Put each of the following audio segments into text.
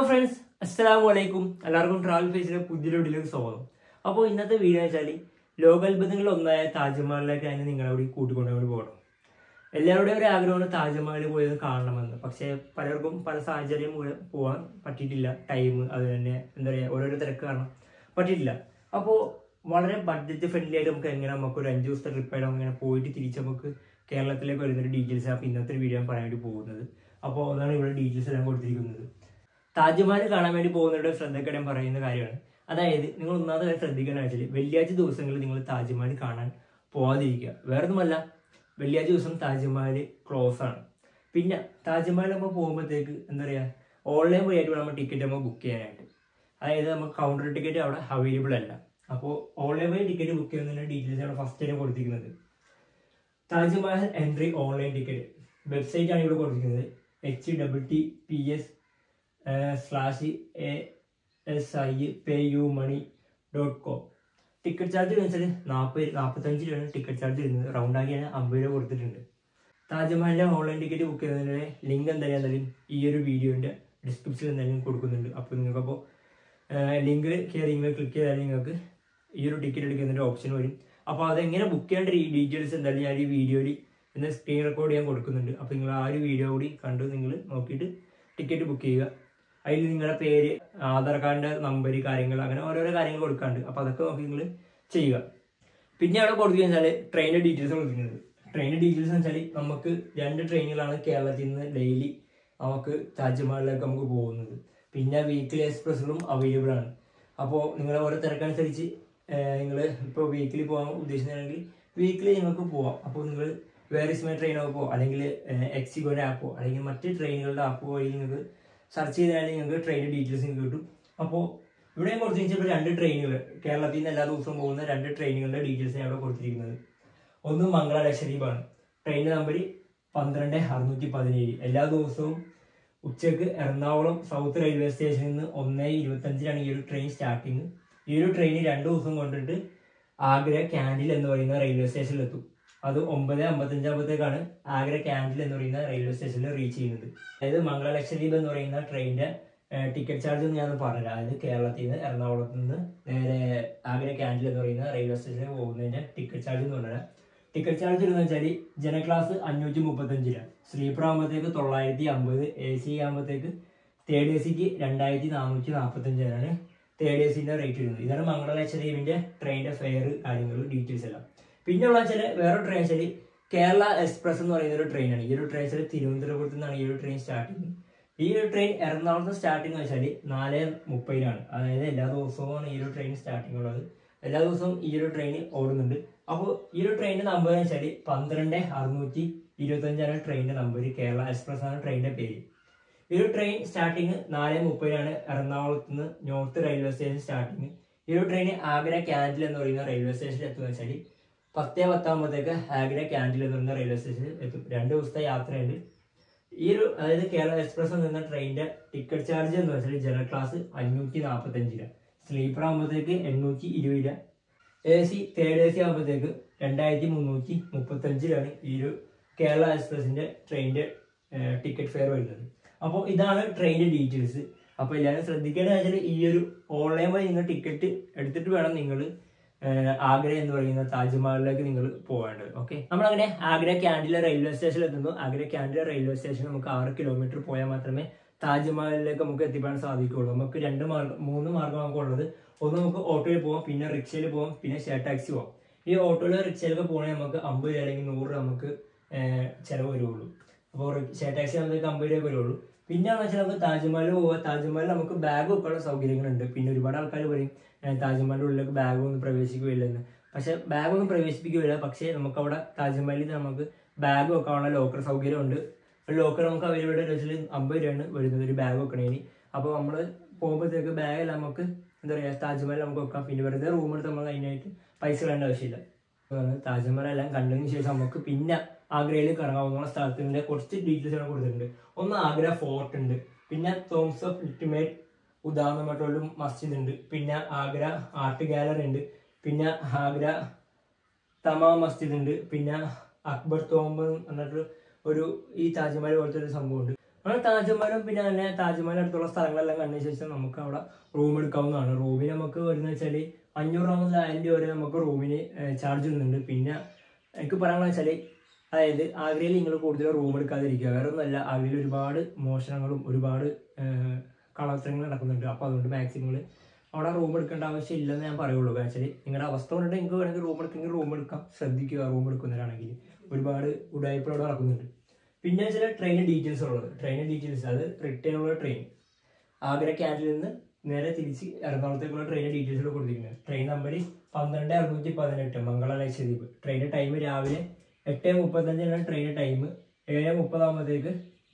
friends അസ്സലാമു അലൈക്കും എല്ലാവർക്കും ട്രാവൽ ഫേസിലെ പുതിയ വീഡിയോയിലേക്ക് സ്വാഗതം അപ്പോൾ ഇന്നത്തെ വീഡിയോ വെച്ചാൽ ലോകാത്ഭുതങ്ങളിൽ ഒന്നായ താജ്മഹലിലേക്കാണ് നിങ്ങളവിടെ കൂട്ടിക്കൊണ്ടുകൊണ്ട് പോകണം എല്ലാവരുടെയും ഒരു ആഗ്രഹമാണ് താജ്മഹൽ പോയത് കാണണമെന്ന് പക്ഷേ പലർക്കും പല സാഹചര്യം മൂലം പോകാൻ പറ്റിയിട്ടില്ല ടൈം അത് തന്നെ എന്താ പറയുക ഓരോരോ തിരക്ക് കാരണം പറ്റിയിട്ടില്ല അപ്പോൾ വളരെ ബഡ്ജറ്റ് ഫ്രണ്ട്ലി ആയിട്ട് നമുക്ക് എങ്ങനെ നമുക്ക് ഒരു അഞ്ച് ദിവസത്തെ ട്രിപ്പായിട്ട് അങ്ങനെ പോയിട്ട് തിരിച്ച് നമുക്ക് കേരളത്തിലേക്ക് വരുന്നൊരു ഡീറ്റെയിൽസ് അപ്പോൾ ഇന്നത്തെ ഒരു വീഡിയോ പറയാൻ വേണ്ടി പോകുന്നത് അപ്പോൾ അതാണ് ഇവിടെ ഡീറ്റെയിൽസ് എല്ലാം കൊടുത്തിരിക്കുന്നത് താജ്മഹൽ കാണാൻ വേണ്ടി പോകുന്നവരുടെ ശ്രദ്ധക്കടം പറയുന്ന കാര്യമാണ് അതായത് നിങ്ങൾ ഒന്നാമത്തെ കാര്യം ശ്രദ്ധിക്കണം വെച്ചാൽ വെള്ളിയാഴ്ച ദിവസങ്ങളിൽ നിങ്ങൾ താജ്മഹൽ കാണാൻ പോകാതിരിക്കുക വേറൊന്നുമല്ല വെള്ളിയാഴ്ച ദിവസം താജ്മഹൽ ക്ലോസ് ആണ് പിന്നെ താജ്മഹൽ നമ്മൾ പോകുമ്പോഴത്തേക്ക് എന്താ പറയുക ഓൺലൈൻ വഴിയായിട്ട് വേണം നമ്മൾ ടിക്കറ്റ് നമ്മൾ ബുക്ക് ചെയ്യാനായിട്ട് അതായത് നമുക്ക് കൗണ്ടർ ടിക്കറ്റ് അവിടെ അവൈലബിൾ അല്ല അപ്പോൾ ഓൺലൈൻ വഴി ടിക്കറ്റ് ബുക്ക് ചെയ്യുന്നതിൻ്റെ ഡീറ്റെയിൽസ് ആണ് ഫസ്റ്റ് തന്നെ കൊടുത്തിരിക്കുന്നത് Taj Mahal entry online ticket website ആണ് ഇവിടെ കൊടുത്തിരിക്കുന്നത് H double T P S slash A S I pay U money dot com ticket charge വെച്ചാൽ നാൽപ്പത് നാൽപ്പത്തഞ്ച് രൂപയാണ് ടിക്കറ്റ് ചാർജ് വരുന്നത് റൗണ്ട് ആക്കിയാണ് അമ്പത് രൂപ കൊടുത്തിട്ടുണ്ട് താജ്മഹലിൻ്റെ ഓൺലൈൻ ടിക്കറ്റ് ബുക്ക് ചെയ്യുന്നതിൻ്റെ ലിങ്ക് എന്തായാലും എന്തായാലും ഈ ഒരു വീഡിയോൻ്റെ ഡിസ്ക്രിപ്ഷനിൽ എന്തായാലും കൊടുക്കുന്നുണ്ട് അപ്പോൾ നിങ്ങൾക്കപ്പോൾ ലിങ്കിൽ കയറി നിങ്ങൾ ക്ലിക്ക് ചെയ്താൽ നിങ്ങൾക്ക് ഈ ഒരു ടിക്കറ്റ് എടുക്കുന്നതിൻ്റെ ഓപ്ഷൻ വരും അപ്പോൾ അതെങ്ങനെ ബുക്ക് ചെയ്യേണ്ട ഡീറ്റെയിൽസ് എന്തായാലും ഞാൻ ഈ വീഡിയോയിൽ ഇന്ന് സ്ക്രീൻ റെക്കോർഡ് ചെയ്യാൻ കൊടുക്കുന്നുണ്ട് അപ്പോൾ നിങ്ങൾ ആ ഒരു വീഡിയോ കൂടി കണ്ട് നിങ്ങൾ നോക്കിയിട്ട് ടിക്കറ്റ് ബുക്ക് ചെയ്യുക അതിൽ നിങ്ങളുടെ പേര് ആധാർ കാർഡിൻ്റെ നമ്പർ കാര്യങ്ങൾ അങ്ങനെ ഓരോരോ കാര്യങ്ങൾ കൊടുക്കാണ്ട് അപ്പോൾ അതൊക്കെ നോക്കി നിങ്ങൾ ചെയ്യുക പിന്നെ അവിടെ കൊടുക്കുക വെച്ചാൽ ട്രെയിനിൻ്റെ ഡീറ്റെയിൽസ് കൊടുക്കുന്നത് ട്രെയിനിൻ്റെ ഡീറ്റെയിൽസ് എന്ന് വെച്ചാൽ നമുക്ക് രണ്ട് ട്രെയിനുകളാണ് കേരളത്തിൽ നിന്ന് ഡെയിലി നമുക്ക് താജ്മഹലിലേക്ക് നമുക്ക് പോകുന്നത് പിന്നെ വീക്കിലി എക്സ്പ്രസ്സുകളും അവൈലബിൾ ആണ് അപ്പോൾ നിങ്ങളെ ഓരോ തിരക്കനുസരിച്ച് നിങ്ങൾ ഇപ്പോൾ വീക്കിലി പോകാൻ ഉദ്ദേശിക്കുന്നുണ്ടെങ്കിൽ വീക്കിലി നിങ്ങൾക്ക് പോവാം അപ്പോൾ നിങ്ങൾ വേറെ സ്മേ ട്രെയിനോ പോകാം അല്ലെങ്കിൽ എക്സിഗോയുടെ ആപ്പോ അല്ലെങ്കിൽ മറ്റ് ട്രെയിനുകളുടെ ആപ്പ് വഴി നിങ്ങൾക്ക് സെർച്ച് ചെയ്താൽ നിങ്ങൾക്ക് ട്രെയിനിൻ്റെ ഡീറ്റെയിൽസ് നിങ്ങൾക്ക് കിട്ടും അപ്പോൾ ഇവിടെ ഞാൻ കൊടുത്തു വെച്ചപ്പോൾ രണ്ട് ട്രെയിനുകൾ കേരളത്തിൽ നിന്ന് എല്ലാ ദിവസവും പോകുന്ന രണ്ട് ട്രെയിനുകളുടെ ഡീറ്റെയിൽസ് ഞാൻ ഇവിടെ കൊടുത്തിരിക്കുന്നത് ഒന്ന് മംഗള ലക്ഷദ്വീപാണ് ട്രെയിനിൻ്റെ നമ്പർ പന്ത്രണ്ട് അറുന്നൂറ്റി പതിനേഴ് എല്ലാ ദിവസവും ഉച്ചക്ക് എറണാകുളം സൗത്ത് റെയിൽവേ സ്റ്റേഷനിൽ നിന്ന് ഒന്ന് ഇരുപത്തഞ്ചിനാണ് ഈ ഒരു ട്രെയിൻ സ്റ്റാർട്ടിങ് ഈ ഒരു ട്രെയിൻ രണ്ട് ദിവസം കൊണ്ടിട്ട് ആഗ്ര ക്യാൻഡിൽ എന്ന് പറയുന്ന റെയിൽവേ സ്റ്റേഷനിൽ എത്തും അത് ഒമ്പത് അമ്പത്തഞ്ചാകുമ്പോഴത്തേക്കാണ് ആഗ്ര ക്യാൻഡിൽ എന്ന് പറയുന്ന റെയിൽവേ സ്റ്റേഷനിൽ റീച്ച് ചെയ്യുന്നത് അതായത് മംഗള ലക്ഷദ്വീപ് എന്ന് പറയുന്ന ട്രെയിനിന്റെ ടിക്കറ്റ് ചാർജ് ഒന്ന് ഞാൻ പറഞ്ഞില്ല അതായത് കേരളത്തിൽ നിന്ന് എറണാകുളത്ത് നിന്ന് നേരെ ആഗ്ര ക്യാൻഡിൽ എന്ന് പറയുന്ന റെയിൽവേ സ്റ്റേഷനിൽ പോകുന്നതിന്റെ ടിക്കറ്റ് ചാർജ് എന്ന് പറഞ്ഞാൽ ടിക്കറ്റ് ചാർജ് എന്ന് വെച്ചാൽ ജന ക്ലാസ് അഞ്ഞൂറ്റി മുപ്പത്തഞ്ച് രൂപ സ്ലീപ്പർ ആകുമ്പോഴത്തേക്ക് തൊള്ളായിരത്തി അമ്പത് എ സി ആകുമ്പോഴത്തേക്ക് തേർഡ് എ സിക്ക് രണ്ടായിരത്തി നാനൂറ്റി നാൽപ്പത്തഞ്ചാണ് തേർഡ് എ സിന്റെ റേറ്റ് വരുന്നത് ഇതാണ് മംഗള ലക്ഷദ്വീപിന്റെ ട്രെയിനിന്റെ ഫെയർ കാര്യങ്ങൾ ഡീറ്റെയിൽസ് എല്ലാം പിന്നെ ഉള്ള വെച്ചാൽ വേറെ ട്രെയിൻ വെച്ചാൽ കേരള എക്സ്പ്രസ് എന്ന് പറയുന്ന ഒരു ട്രെയിനാണ് ഈ ഒരു ട്രെയിൻ വെച്ചാൽ തിരുവനന്തപുരത്ത് നിന്നാണ് ഈ ഒരു ട്രെയിൻ സ്റ്റാർട്ടിങ് ഈ ഒരു ട്രെയിൻ എറണാകുളത്ത് സ്റ്റാർട്ടിങ് വെച്ചാൽ നാല് മുപ്പതിനാണ് അതായത് എല്ലാ ദിവസവുമാണ് ഈ ഒരു ട്രെയിൻ സ്റ്റാർട്ടിങ് ഉള്ളത് എല്ലാ ദിവസവും ഈ ഒരു ട്രെയിൻ ഓടുന്നുണ്ട് അപ്പോൾ ഈ ഒരു ട്രെയിനിന്റെ നമ്പർ എന്ന് വെച്ചാൽ പന്ത്രണ്ട് അറുന്നൂറ്റി ഇരുപത്തഞ്ചാണ് ട്രെയിനിന്റെ നമ്പർ കേരള എക്സ്പ്രസ് ആണ് ട്രെയിനിന്റെ പേര് ഈ ഒരു ട്രെയിൻ സ്റ്റാർട്ടിങ് നാല് മുപ്പതിനാണ് എറണാകുളത്ത് നിന്ന് നോർത്ത് റെയിൽവേ സ്റ്റേഷൻ സ്റ്റാർട്ടിങ് ഈ ഒരു ട്രെയിൻ ആഗ്ര ക്യാൻഡിൽ എന്ന് പറയുന്ന റെയിൽവേ സ്റ്റേഷനിൽ എത്തുന്ന വെച്ചാൽ പത്തേ പത്താകുമ്പോഴത്തേക്ക് ആഗ്ര ക്യാൻഡിൽ എന്ന് പറയുന്ന റെയിൽവേ സ്റ്റേഷനിൽ എത്തും രണ്ട് ദിവസത്തെ യാത്രയുണ്ട് ഈ ഒരു അതായത് കേരള എക്സ്പ്രസ് എന്ന ട്രെയിനിന്റെ ടിക്കറ്റ് ചാർജ് എന്ന് വെച്ചാൽ ജനറൽ ക്ലാസ് അഞ്ഞൂറ്റി നാൽപ്പത്തഞ്ച് രൂപ സ്ലീപ്പർ ആകുമ്പോഴത്തേക്ക് എണ്ണൂറ്റി ഇരുപത് രൂപ A C third A C ആകുമ്പോഴത്തേക്ക് രണ്ടായിരത്തി മുന്നൂറ്റി മുപ്പത്തഞ്ച് രൂപയാണ് ഈ ഒരു കേരള എക്സ്പ്രസിന്റെ ട്രെയിനിന്റെ ടിക്കറ്റ് ഫെയർ വരുന്നത് അപ്പോൾ ഇതാണ് ട്രെയിനിന്റെ ഡീറ്റെയിൽസ് അപ്പോൾ എല്ലാവരും ശ്രദ്ധിക്കേണ്ടത് വെച്ചാൽ ഈ ഒരു ഓൺലൈൻ വഴി നിങ്ങൾ ടിക്കറ്റ് എടുത്തിട്ട് വേണം നിങ്ങൾ ആഗ്ര എന്ന് പറയുന്ന താജ്മഹലിലേക്ക് നിങ്ങൾ പോകേണ്ടത് ഓക്കെ നമ്മളങ്ങനെ ആഗ്ര ക്യാൻഡില റെയിൽവേ സ്റ്റേഷനിൽ എത്തുന്നു ആഗ്ര ക്യാൻഡില റെയിൽവേ സ്റ്റേഷൻ നമുക്ക് ആറ് കിലോമീറ്റർ പോയാൽ മാത്രമേ താജ്മഹലിലേക്ക് നമുക്ക് എത്തിപ്പെടാൻ സാധിക്കുകയുള്ളൂ നമുക്ക് രണ്ട് മാർഗം മൂന്ന് മാർഗം നമുക്ക് ഉള്ളത് ഒന്ന് നമുക്ക് ഓട്ടോയിൽ പോകാം പിന്നെ റിക്ഷയിൽ പോകാം പിന്നെ ഷെയർ ടാക്സി പോകാം ഈ ഓട്ടോയിലോ റിക്ഷയിലൊക്കെ പോകണമെങ്കിൽ നമുക്ക് അമ്പത് രൂപ അല്ലെങ്കിൽ നൂറ് രൂപ നമുക്ക് ചിലവ് വരുള്ളൂ അപ്പോൾ ഷെയർ ടാക്സി ആകുമ്പോഴത്തേക്ക് അമ്പത് രൂപ വരുള്ളൂ പിന്നെ വെച്ചാൽ നമുക്ക് താജ്മഹൽ പോവുക താജ്മഹൽ നമുക്ക് ബാഗ് വെക്കാനുള്ള സൗകര്യങ്ങളുണ്ട് പിന്നെ ഒരുപാട് ആൾക്കാർ പറയും താജ്മഹലിന്റെ ഉള്ളിലേക്ക് ബാഗ് ഒന്നും പ്രവേശിക്കുകയില്ലെന്ന് പക്ഷെ ബാഗ് ഒന്നും പ്രവേശിപ്പിക്കുകയില്ല പക്ഷേ നമുക്ക് അവിടെ താജ്മഹലിൽ നമുക്ക് ബാഗ് വെക്കാനുള്ള ലോക്കർ സൗകര്യമുണ്ട് ഒരു ലോക്കർ നമുക്ക് അവൈലബിൾ വെച്ചാൽ അമ്പത് രൂപയാണ് വരുന്നത് ഒരു ബാഗ് വെക്കണേന് അപ്പോൾ നമ്മൾ പോകുമ്പോഴത്തേക്ക് ബാഗെല്ലാം നമുക്ക് എന്താ പറയുക താജ്മഹൽ നമുക്ക് വെക്കാം പിന്നെ വെറുതെ റൂം എടുത്ത് നമ്മൾ അതിനായിട്ട് പൈസ കളയേണ്ട ആവശ്യമില്ല താജ്മഹൽ എല്ലാം കണ്ടതിന് ശേഷം നമുക്ക് പിന്നെ ആഗ്രയിൽ കറങ്ങാവുന്ന സ്ഥലത്തിന്റെ കുറച്ച് ഡീറ്റെയിൽസ് കൊടുത്തിട്ടുണ്ട് ഒന്ന് ആഗ്ര ഫോർട്ട് ഉണ്ട് പിന്നെ തോംസ് ഓഫ് അൾട്ടിമേറ്റ് ഉദാഹരണമായിട്ടുള്ള മസ്ജിദ് ഉണ്ട് പിന്നെ ആഗ്ര ആർട്ട് ഗാലറി ഉണ്ട് പിന്നെ ആഗ്ര തമാ മസ്ജിദ് ഉണ്ട് പിന്നെ അക്ബർ തോമ്പ് എന്നിട്ട് ഒരു ഈ താജ്മഹൽ പോലത്തെ ഒരു സംഭവം ഉണ്ട് അങ്ങനെ താജ്മഹലും പിന്നെ തന്നെ താജ്മഹൽ അടുത്തുള്ള സ്ഥലങ്ങളെല്ലാം കണ്ടതിന് ശേഷം നമുക്ക് അവിടെ റൂം എടുക്കാവുന്നതാണ് റൂമിന് നമുക്ക് വരുന്ന വെച്ചാൽ അഞ്ഞൂറ് മുതൽ ആയിരം രൂപ വരെ നമുക്ക് റൂമിന് ചാർജ് വരുന്നുണ്ട് പിന്നെ എനിക്ക് പറയാനുള്ള വെച്ചാൽ അതായത് ആഗ്രയിൽ നിങ്ങൾ കൂടുതൽ റൂം എടുക്കാതിരിക്കുക വേറെ ഒന്നുമല്ല ആഗ്രയിൽ ഒരുപാട് മോഷണങ്ങളും ഒരുപാട് കളത്രങ്ങൾ നടക്കുന്നുണ്ട് അപ്പോൾ അതുകൊണ്ട് മാക്സിമം അവിടെ റൂം എടുക്കേണ്ട ആവശ്യമില്ലെന്ന് ഞാൻ പറയുള്ളൂ കാരണം വെച്ചാൽ നിങ്ങളുടെ അവസ്ഥ കൊണ്ടിട്ട് നിങ്ങൾക്ക് വേണമെങ്കിൽ റൂം എടുക്കെങ്കിൽ റൂം എടുക്കാം ശ്രദ്ധിക്കുക റൂം എടുക്കുന്നവരാണെങ്കിൽ ഒരുപാട് ഉടായ്പ അവിടെ നടക്കുന്നുണ്ട് പിന്നെ ചില ട്രെയിൻ ഡീറ്റെയിൽസ് ഉള്ളത് ട്രെയിൻ ഡീറ്റെയിൽസ് അത് റിട്ടേൺ ഉള്ള ട്രെയിൻ ആഗ്ര ക്യാൻറ്റിൽ നിന്ന് നേരെ തിരിച്ച് എറണാകുളത്തേക്കുള്ള ട്രെയിൻ ഡീറ്റെയിൽസ് ഇവിടെ കൊടുത്തിരിക്കുന്നത് ട്രെയിൻ നമ്പർ പന്ത്രണ്ട് അറുന്നൂറ്റി പതിനെട്ട് മംഗള ലക്ഷദ്വീപ് ട്രെയിൻ ടൈം രാവിലെ എട്ട് മുപ്പത്തഞ്ചിനാണ് ട്രെയിൻ ടൈം ഏഴ് മുപ്പതാകുമ്പോഴത്തേക്ക്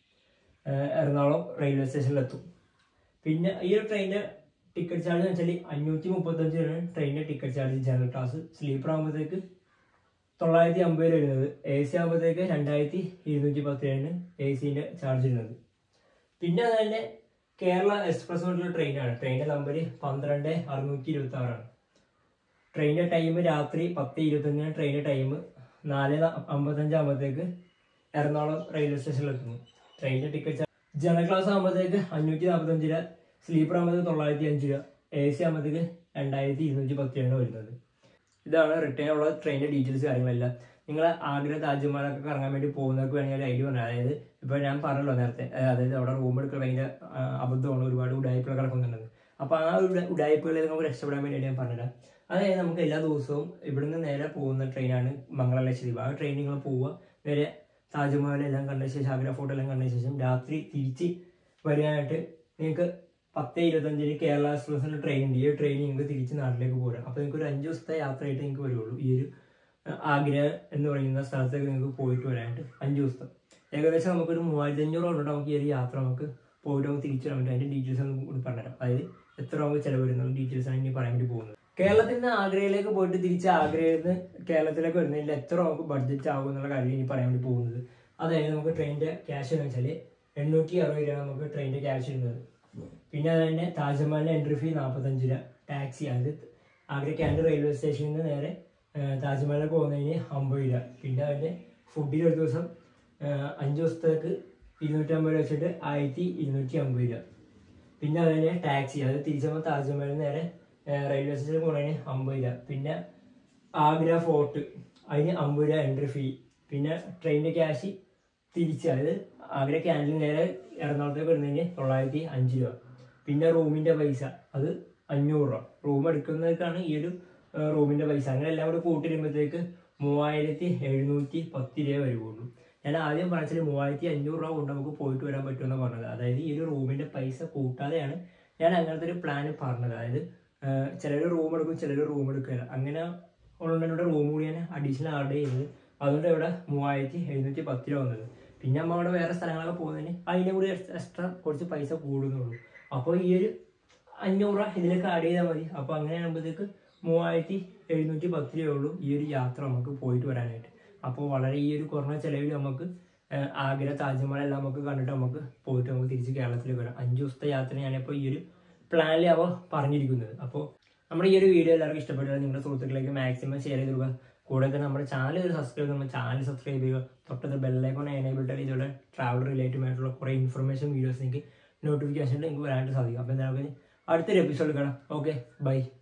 എറണാകുളം റെയിൽവേ സ്റ്റേഷനിലെത്തും പിന്നെ ഈ ഒരു ട്രെയിനിൻ്റെ ടിക്കറ്റ് ചാർജ് എന്ന് വെച്ചാൽ അഞ്ഞൂറ്റി മുപ്പത്തഞ്ചിനാണ് ട്രെയിനിൻ്റെ ticket charge general class sleeper ആകുമ്പോഴത്തേക്ക് തൊള്ളായിരത്തി അമ്പതിൽ വരുന്നത് എ സി ആകുമ്പോഴത്തേക്ക് രണ്ടായിരത്തി ഇരുന്നൂറ്റി പത്തിനാണ് എ സിൻ്റെ ചാർജ് വരുന്നത് പിന്നെ അത് തന്നെ കേരള എക്സ്പ്രസ് കൊണ്ടുള്ള ട്രെയിനാണ് ട്രെയിനിൻ്റെ നമ്പർ പന്ത്രണ്ട് അറുന്നൂറ്റി ഇരുപത്തി ആറാണ് ട്രെയിനിൻ്റെ ടൈം രാത്രി പത്ത് ഇരുപത്തഞ്ചിന് ട്രെയിനിൻ്റെ ടൈം നാല് അമ്പത്തഞ്ച് ആകുമ്പോഴത്തേക്ക് എറണാകുളം റെയിൽവേ സ്റ്റേഷനിൽ എത്തുന്നു ട്രെയിനിൻ്റെ ടിക്കറ്റ് ജനറൽ ക്ലാസ് ആകുമ്പോഴത്തേക്ക് അഞ്ഞൂറ്റി നാൽപ്പത്തഞ്ച് രൂപ സ്ലീപ്പർ ആകുമ്പോഴത്തേക്ക് തൊള്ളായിരത്തി അഞ്ച് രൂപ എ സി ആകുമ്പോഴത്തേക്ക് രണ്ടായിരത്തി ഇരുന്നൂറ്റി പത്ത് രൂപയാണ് വരുന്നത് ഇതാണ് റിട്ടേൺ ഉള്ള ട്രെയിനിൻ്റെ ഡീറ്റെയിൽസ് കാര്യങ്ങളെല്ലാം നിങ്ങൾ ആഗ്ര താജ്മഹലൊക്കെ കറങ്ങാൻ വേണ്ടി പോകുന്നവർക്ക് വേണമെങ്കിൽ ഒരു ഐഡിയ പറഞ്ഞു അതായത് ഇപ്പോൾ ഞാൻ പറഞ്ഞല്ലോ നേരത്തെ ആ, അതായത് അവിടെ റൂം എടുക്കാൻ ഭയങ്കര ആ, അബദ്ധമാണ് ഒരുപാട് ഉടായ്പകൾ കിടക്കുന്നുണ്ടെന്ന് അപ്പോൾ ആ ഒരു ഉടായ്പകളിൽ നമുക്ക് രക്ഷപ്പെടാൻ വേണ്ടിയിട്ട് ഞാൻ പറഞ്ഞുതരാം അതായത് നമുക്ക് എല്ലാ ദിവസവും ഇവിടുന്ന് നേരെ പോകുന്ന ട്രെയിനാണ് മംഗള ലക്ഷദ്വീപ് ആ ട്രെയിൻ നിങ്ങൾ പോവുക നേരെ താജ്മഹൽ എല്ലാം കണ്ട ശേഷം ആഗ്ര ഫോർട്ട് എല്ലാം കണ്ട ശേഷം രാത്രി തിരിച്ച് വരാനായിട്ട് നിങ്ങൾക്ക് പത്ത് ഇരുപത്തഞ്ചിന് കേരള എക്സ്പ്രസിന് ട്രെയിൻ ഉണ്ട് ഈ ഒരു ട്രെയിൻ നിങ്ങൾക്ക് തിരിച്ച് നാട്ടിലേക്ക് പോരാം അപ്പോൾ നിങ്ങൾക്ക് ഒരു അഞ്ച് ദിവസത്തെ യാത്രയായിട്ട് നിങ്ങൾക്ക് വരുള്ളൂ ഈ ഒരു അഹ്, ആഗ്ര എന്ന് പറയുന്ന സ്ഥലത്തേക്ക് നിങ്ങൾക്ക് പോയിട്ട് വരാനായിട്ട് അഞ്ച് ദിവസത്തെ ഏകദേശം നമുക്കൊരു മൂവായിരത്തി അഞ്ഞൂറ് കൊണ്ട് നമുക്ക് ഈ ഒരു യാത്ര നമുക്ക് പോയിട്ട് നമുക്ക് തിരിച്ചു വരാൻ പറ്റും അതിൻ്റെ ഡീറ്റെയിൽസ് ഒന്ന് കൂടി പറഞ്ഞുതരാം അതായത് എത്ര നമുക്ക് ചിലവ് വരുന്ന ഡീറ്റെയിൽസ് ആണ് ഇനി പറയാൻ വേണ്ടി പോകുന്നത് കേരളത്തിൽ നിന്ന് ആഗ്രയിലേക്ക് പോയിട്ട് തിരിച്ച് ആഗ്രയിൽ നിന്ന് കേരളത്തിലേക്ക് വരുന്നതിൽ എത്ര നമുക്ക് ബഡ്ജറ്റ് ആകും എന്നുള്ള കാര്യം ഇനി പറയാൻ വേണ്ടി പോകുന്നത് അതായത് നമുക്ക് ട്രെയിനിൻ്റെ ക്യാഷ് എന്ന് വെച്ചാൽ എണ്ണൂറ്റി അറുപത് രൂപ നമുക്ക് ട്രെയിനിൻ്റെ ക്യാഷ് വരുന്നത് പിന്നെ അത് തന്നെ താജ്മഹലിൻ്റെ എൻട്രി ഫീ നാൽപ്പത്തഞ്ച് രൂപ ടാക്സി അത് ആഗ്ര ക്യാൻഡ് റെയിൽവേ സ്റ്റേഷനിൽ നിന്ന് നേരെ ആ, താജ്മഹലിൽ പോകുന്നതിന് അമ്പത് രൂപ പിന്നെ അതിൻ്റെ ഫുഡിന് ഒരു ദിവസം ആ, അഞ്ച് ദിവസത്തേക്ക് ഇരുന്നൂറ്റമ്പത് രൂപ വെച്ചിട്ട് ആയിരത്തി ഇരുന്നൂറ്റി അമ്പത് രൂപ പിന്നെ അത് തന്നെ ടാക്സി അത് തിരിച്ചുമ്പോൾ താജ്മഹലിൽ നേരെ ആ, റെയിൽവേ സ്റ്റേഷനിൽ പോകുന്നതിന് അമ്പത് രൂപ പിന്നെ ആഗ്ര ഫോർട്ട് അതിന് അമ്പത് രൂപ എൻട്രി ഫീ പിന്നെ ട്രെയിനിൻ്റെ ക്യാഷ് തിരിച്ച് അതായത് ആഗ്ര ക്യാൻറ്റീൻ നേരെ എറണാകുളത്തേക്ക് വരുന്നതിന് തൊള്ളായിരത്തി അഞ്ച് രൂപ പിന്നെ റൂമിൻ്റെ പൈസ അത് അഞ്ഞൂറ് രൂപ റൂം എടുക്കുന്നവർക്കാണ് ഈ ഒരു റൂമിൻ്റെ പൈസ അങ്ങനെ എല്ലാം കൂടി കൂട്ടി വരുമ്പോഴത്തേക്ക് മൂവായിരത്തി എഴുന്നൂറ്റി പത്ത് രൂപ വരുള്ളൂ ഞാൻ ആദ്യം പറഞ്ഞാൽ മൂവായിരത്തി അഞ്ഞൂറ് രൂപ കൊണ്ട് നമുക്ക് പോയിട്ട് വരാൻ പറ്റുമെന്ന് പറഞ്ഞത് അതായത് ഈ ഒരു റൂമിൻ്റെ പൈസ കൂട്ടാതെയാണ് ഞാൻ അങ്ങനത്തെ ഒരു പ്ലാൻ പറഞ്ഞത് അതായത് ചിലർ റൂം എടുക്കും ചിലർ റൂം എടുക്കില്ല അങ്ങനെ ഉള്ളതിനോട് റൂം കൂടി ഞാൻ അഡീഷണൽ ആഡ് ചെയ്തത് അതുകൊണ്ട് ഇവിടെ മൂവായിരത്തി എഴുന്നൂറ്റി പത്ത് രൂപ വന്നത് പിന്നെ നമ്മൾ അവിടെ വേറെ സ്ഥലങ്ങളൊക്കെ പോകുന്നതിന് അതിൻ്റെ കൂടി എക്സ്ട്രാ കുറച്ച് പൈസ കൂടുന്നുള്ളൂ അപ്പോൾ ഈ ഒരു അഞ്ഞൂറ് രൂപ ഇതിലേക്ക് ആഡ് ചെയ്താൽ മതി അപ്പോൾ അങ്ങനെ ആകുമ്പോഴത്തേക്ക് മൂവായിരത്തി എഴുന്നൂറ്റി പത്ത് രൂപയുള്ളൂ ഈ ഒരു യാത്ര നമുക്ക് പോയിട്ട് വരാനായിട്ട് അപ്പോൾ വളരെ ഈ ഒരു കുറഞ്ഞ ചിലവിൽ നമുക്ക് ആ, ആഗ്ര താജ്മഹൽ എല്ലാം നമുക്ക് കണ്ടിട്ട് നമുക്ക് പോയിട്ട് നമുക്ക് തിരിച്ച് കേരളത്തിലേക്ക് വരാം അഞ്ച് ദിവസത്തെ യാത്ര ഞാനിപ്പോൾ ഈ ഒരു പ്ലാനിൽ അവ പറഞ്ഞിരിക്കുന്നത് അപ്പോൾ നമ്മുടെ ഈ ഒരു വീഡിയോ എല്ലാവർക്കും ഇഷ്ടപ്പെട്ടാൽ നിങ്ങളുടെ സുഹൃത്തുക്കളിലേക്ക് മാക്സിമം ഷെയർ ചെയ്ത് കൊടുക്കുക കൂടെ തന്നെ നമ്മുടെ ചാനൽ ഒരു സബ്സ്ക്രൈബ് നമ്മുടെ ചാനൽ സബ്സ്ക്രൈബ് ചെയ്യുക തൊട്ടത് ബെല്ലൈക്കോൺ എനേബിൾ ആയിട്ട് ഇതുപോലെ ട്രാവൽ റിലേറ്റഡ് ആയിട്ടുള്ള കുറേ ഇൻഫർമേഷൻ വീഡിയോസ് നിങ്ങൾക്ക് നോട്ടിഫിക്കേഷനിൽ നിങ്ങൾക്ക് വരാനായിട്ട് സാധിക്കും അപ്പോൾ എന്തായാലും അടുത്തൊരു എപ്പിസോഡ് കാണാം ഓക്കെ ബൈ